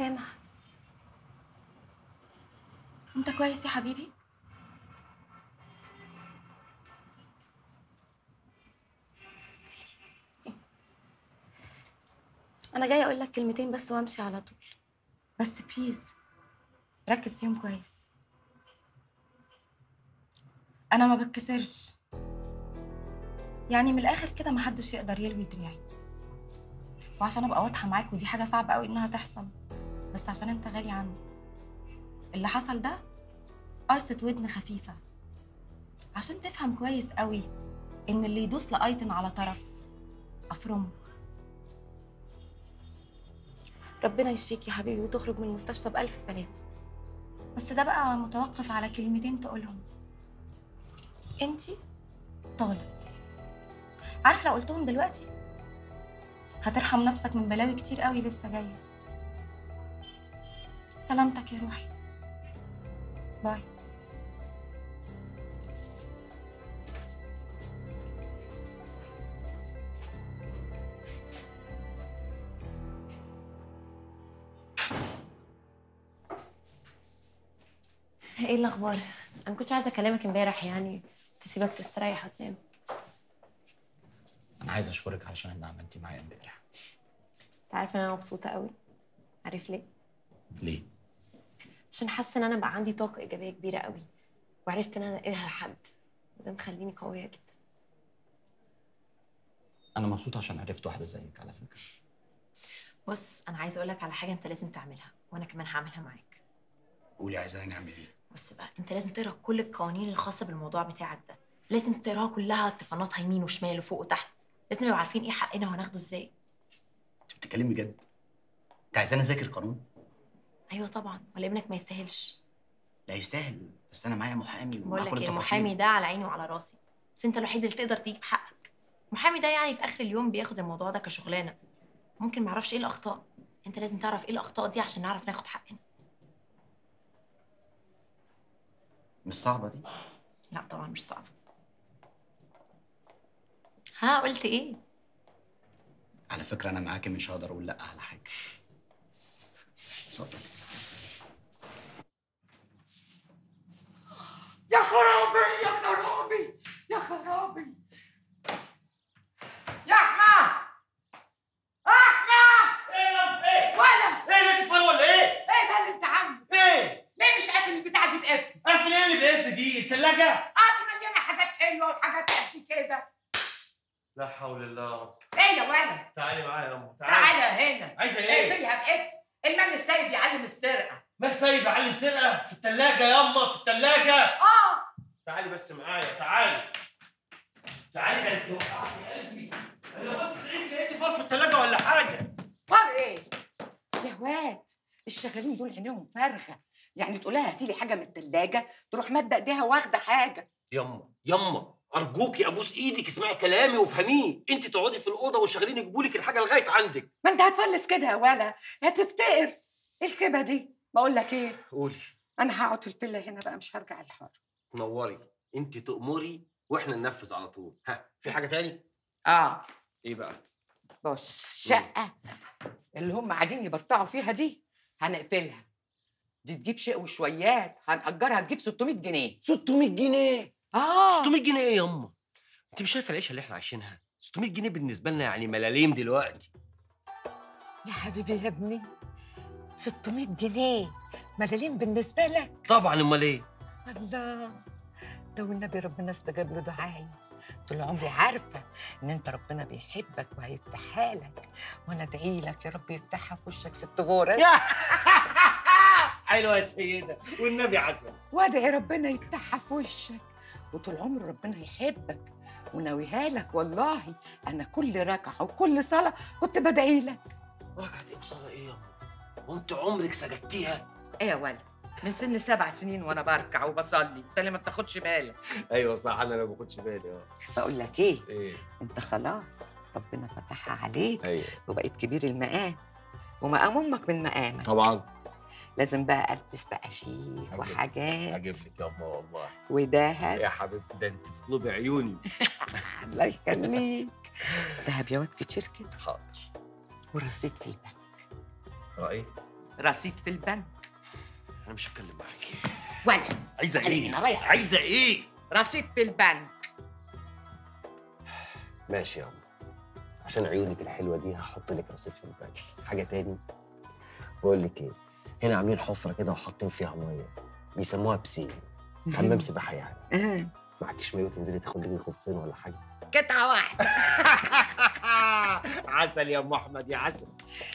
سامح انت كويس يا حبيبي انا جايه اقول لك كلمتين بس وامشي على طول بس بليز ركز فيهم كويس انا ما بتكسرش يعني من الاخر كده محدش يقدر يلوي دراعي وعشان ابقى واضحه معاك ودي حاجه صعبه قوي انها تحصل بس عشان انت غالي عندي اللي حصل ده قرصة ودن خفيفة عشان تفهم كويس قوي إن اللي يدوس لأيتن على طرف أفرمه ربنا يشفيك يا حبيبي وتخرج من المستشفى بألف سلامة بس ده بقى متوقف على كلمتين تقولهم انتي طالب عارف لو قلتهم دلوقتي هترحم نفسك من بلاوي كتير قوي لسه جايه سلامتك يا روحي باي ايه الاخبار انا كنتش عايزه اكلمك امبارح يعني تسيبك تستريح وتنام انا عايز اشكرك علشان اللي عملتي معايا امبارح انت عارف ان انا مبسوطه قوي عارف ليه ليه عشان حاسه ان انا بقى عندي طاقه ايجابيه كبيره قوي وعرفت ان انا انقلها لحد وده مخليني قويه جدا انا مبسوط عشان عرفت واحده زيك على فكره بص انا عايزه اقول لك على حاجه انت لازم تعملها وانا كمان هعملها معاك قولي عايزاني نعمل ايه بص بقى انت لازم تقرا كل القوانين الخاصه بالموضوع بتاعك ده لازم تقراها كلها اتفاقاتها يمين وشمال وفوق وتحت لازم نبقى عارفين ايه حقنا وهناخده ازاي انت بتتكلمي بجد انت عايزاني اذاكر قانون ايوه طبعا ولا ابنك ما يستاهلش لا يستاهل بس انا معايا محامي بقول ومعاه لك كل ايه التفاصيل. المحامي ده على عيني وعلى راسي بس انت الوحيد اللي تقدر تجيب حقك المحامي ده يعني في اخر اليوم بياخد الموضوع ده كشغلانه ممكن ما يعرفش ايه الاخطاء انت لازم تعرف ايه الاخطاء دي عشان نعرف ناخد حقنا مش صعبه دي لا طبعا مش صعب ها قلت ايه على فكره انا معاكي مش هقدر اقول لا على حاجه اتفضل يا خرابي يا خرابي يا خرابي يا احمد احمد ايه ايه ولا ايه انت فار ولا ايه؟ ايه ده اللي انت عامله ايه؟ ليه مش قافل البتاعه دي بقفل قافل ايه اللي بيقفل دي؟ التلاجة؟ اه دي مليانه حاجات حلوه وحاجات قد كده لا حول الله يا رب ايه يا ولد تعالي معايا يا ام تعالى هنا عايزه ايه؟ اقفلها بقفل المال السايب يعلم السرقه مال سايب يعلم سرقه في التلاجة ياما في التلاجة اه تعالي بس معايا تعالي تعالي ده انت وقعتي قلبي انا لو قلت لقيت لقيتي فار في التلاجة ولا حاجة فار ايه يا واد الشغالين دول عينيهم فارغه يعني تقولها هاتي لي حاجه من الثلاجه تروح مادة ايديها واخده حاجه ياما ياما ارجوكي ابوس ايدك اسمعي كلامي وافهميه انت تقعدي في الاوضه والشغالين يجيبوا لك الحاجه لغايه عندك ما انت هتفلس كده يا ولا هتفتقر ايه الخيبه دي بقول لك ايه قولي انا هقعد في الفيلا هنا بقى مش هرجع الحر نوري انت تأمري واحنا ننفذ على طول ها في حاجه تاني اه ايه بقى بص شقه اللي هم قاعدين يبرطعوا فيها دي هنقفلها دي تجيب شيء وشويات هنأجرها تجيب 600 جنيه 600 جنيه اه 600 جنيه ايه ياما انت مش شايفه العيشه اللي احنا عايشينها 600 جنيه بالنسبه لنا يعني ملاليم دلوقتي يا حبيبي يا ابني 600 جنيه ملاليم بالنسبه لك طبعا امال ايه الله ده والنبي ربنا استجاب له دعائي طول عمري عارفه ان انت ربنا بيحبك وهيفتحها لك وانا ادعي لك يا رب يفتحها في وشك ست غورة حلوه يا سيده والنبي عسل وادعي ربنا يفتحها في وشك وطول عمر ربنا يحبك وناويها لك والله انا كل ركعه وكل صلاه كنت بدعي لك ركعه ايه وصلاه ايه ياما وانت عمرك سجدتيها ايه يا ولد من سن سبع سنين وانا بركع وبصلي انت اللي ما بتاخدش بالك ايوه صح انا ما باخدش بالي اه بقول لك ايه ايه انت خلاص ربنا فتحها عليك ايوه وبقيت كبير المقام ومقام امك من مقامك طبعا لازم بقى البس بقى شيك عجبني. وحاجات عجبتك ياما والله ودهب يا حبيبتي ده انت تطلبي عيوني الله يخليك دهب يا واد كتير كده حاضر ورصيد في البنك اه ايه رصيد في البنك انا مش هتكلم معاكي ولا عايزه علي ايه هنا، رايح. عايزه ايه رصيد في البنك ماشي يا عم عشان عيونك الحلوه دي هحط لك رصيد في البنك حاجه تاني بقول لك ايه هنا عاملين حفره كده وحاطين فيها ميه بيسموها بسين حمام سباحه يعني آه، معكيش مايو تنزلي تاخدي لي خصين ولا حاجه قطعة واحدة عسل يا ام احمد يا عسل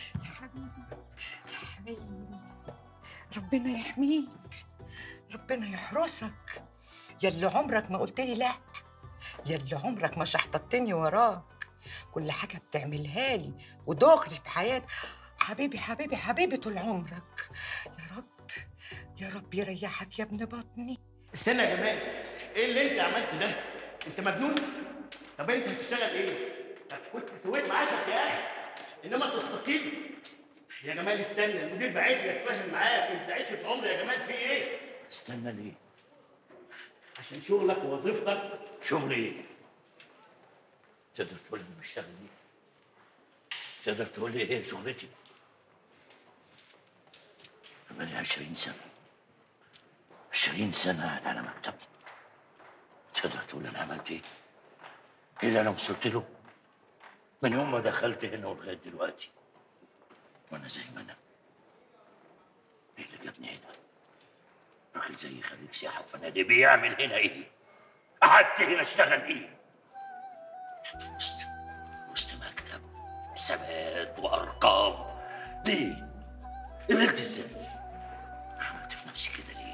حبيبي ربنا يحميك ربنا يحرسك يلي عمرك ما قلت لي لا يلي عمرك ما شحططتني وراك كل حاجة بتعملها لي ودغري في حياتي حبيبي حبيبي حبيبي طول عمرك يا رب يا رب يريحك يا ابن بطني استنى يا جمال ايه اللي انت عملته ده انت مجنون طب انت هتشتغل ايه طب كنت سويت معاشك يا اخي انما تستقيل يا جمال استنى المدير بعيد يتفاهم معاك انت عشت عمر يا جمال في ايه استنى ليه عشان شغلك ووظيفتك شغل ايه تقدر تقول لي بشتغل ايه تقدر تقول لي ايه شغلتي أنا بقالي 20 سنه 20 سنة قاعد على مكتب تقدر تقول أنا عملت إيه؟ إيه اللي أنا وصلت له؟ من يوم ما دخلت هنا ولغاية دلوقتي وأنا زي ما أنا إيه اللي جابني هنا؟ راجل زي خريج سياحة وفنادق بيعمل هنا إيه؟ قعدت هنا أشتغل إيه؟ قاعد في وسط وسط مكتب حسابات وأرقام ليه؟ قبلت إزاي؟ عملت في نفسي كده ليه؟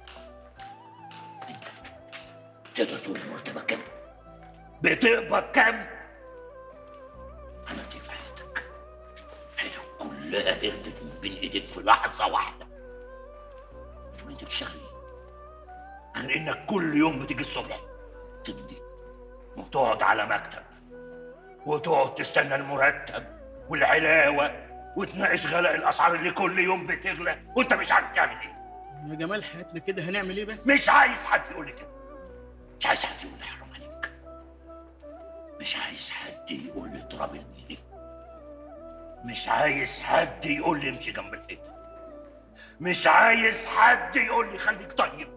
انت تقدر تقول لي مرتبك كام؟ بتقبض كام؟ عملت ايه في حياتك؟ حياتك كلها هربت من بين ايديك في لحظة واحدة. تقول انت بتشتغل ايه؟ غير انك كل يوم بتيجي الصبح تمضي وتقعد على مكتب وتقعد تستنى المرتب والعلاوة وتناقش غلاء الأسعار اللي كل يوم بتغلى وأنت مش عارف تعمل إيه. يا جمال حياتنا كده هنعمل ايه بس؟ مش عايز حد يقول لي كده مش عايز حد يقول لي حرام عليك مش عايز حد يقول لي اضرب الميري مش عايز حد يقول لي امشي جنب الحيطه مش عايز حد يقول لي خليك طيب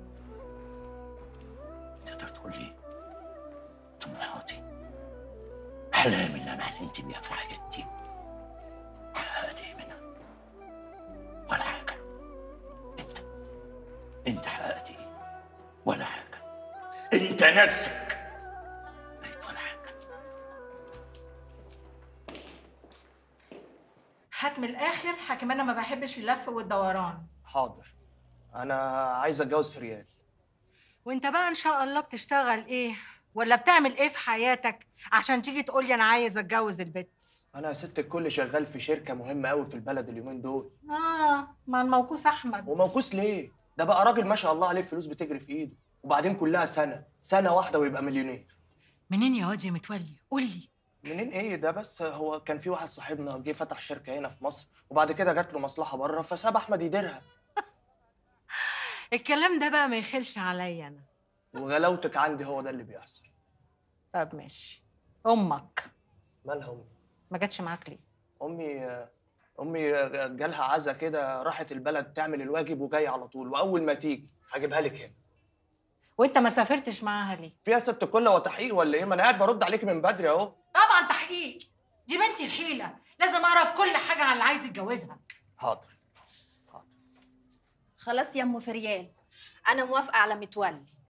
تقدر تقول لي طموحاتي احلامي اللي انا حلمت بيها في حياتي حققت ايه منها ولا حاجه انت انت حققت ايه ولا حاجه انت نفسك بقيت ولا حاجه هات من الاخر حكم انا ما بحبش اللف والدوران حاضر انا عايز اتجوز في ريال وانت بقى ان شاء الله بتشتغل ايه ولا بتعمل ايه في حياتك عشان تيجي تقول لي انا عايز اتجوز البت انا يا ست الكل شغال في شركه مهمه قوي في البلد اليومين دول اه مع الموكوس احمد وموكوس ليه ده بقى راجل ما شاء الله عليه فلوس بتجري في ايده وبعدين كلها سنه سنه واحده ويبقى مليونير منين يا واد يا متولي قول لي منين ايه ده بس هو كان في واحد صاحبنا جه فتح شركه هنا في مصر وبعد كده جات له مصلحه بره فساب احمد يديرها الكلام ده بقى ما يخلش عليا انا وغلاوتك عندي هو ده اللي بيحصل طب ماشي امك مالها امي ما جاتش معاك ليه امي امي جالها عزا كده راحت البلد تعمل الواجب وجايه على طول واول ما تيجي هجيبها لك هنا وانت ما سافرتش معاها ليه فيها ست كل هو تحقيق ولا ايه ما انا قاعد برد عليك من بدري اهو طبعا تحقيق دي بنتي الحيله لازم اعرف كل حاجه عن اللي عايز يتجوزها حاضر خلاص يا ام فريال انا موافقه على متولي